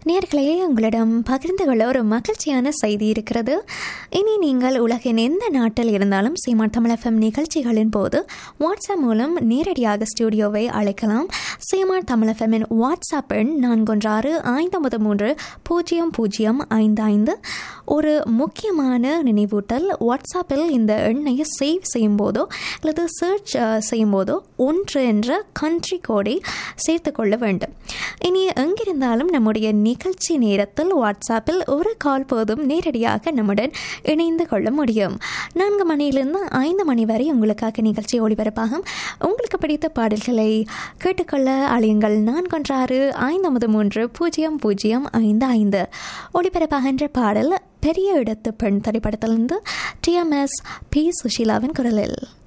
நேர்களே உங்களிடம் பகிர்ந்து கொள்ள ஒரு மகிழ்ச்சியான செய்தி இருக்கிறது இனி நீங்கள் உலகின் எந்த நாட்டில் இருந்தாலும் சீமான் தமிழ் எஃப்எம் நிகழ்ச்சிகளின் போது வாட்ஸ்அப் மூலம் நேரடியாக ஸ்டுடியோவை அழைக்கலாம் சீமான் தமிழ் எஃப்எம்மின் வாட்ஸ்அப் எண் நான்கொன்று ஆறு ஐந்து ஒன்பது மூன்று பூஜ்ஜியம் பூஜ்ஜியம் ஐந்து ஐந்து ஒரு முக்கியமான நினைவூட்டல் வாட்ஸ்அப்பில் இந்த எண்ணை சேவ் செய்யும் போதோ அல்லது சர்ச் செய்யும் போதோ ஒன்று என்ற கண்ட்ரி கோடை சேர்த்து கொள்ள வேண்டும் இனி எங்கிருந்தாலும் நம்முடைய நிகழ்ச்சி நேரத்தில் வாட்ஸ்அப்பில் ஒரு கால் போதும் நேரடியாக நம்முடன் இணைந்து கொள்ள முடியும் நான்கு மணியிலிருந்து ஐந்து மணி வரை உங்களுக்காக நிகழ்ச்சி ஒளிபரப்பாகும் உங்களுக்கு பிடித்த பாடல்களை கேட்டுக்கொள்ள அழையுங்கள் நான்கொன்று ஆறு ஐந்து ஒன்பது மூன்று பூஜ்ஜியம் பூஜ்ஜியம் ஐந்து ஐந்து ஒளிபரப்பாகின்ற பாடல் பெரிய இடத்து பெண் திரைப்படத்திலிருந்து டிஎம்எஸ் பி சுஷீலாவின் குரலில்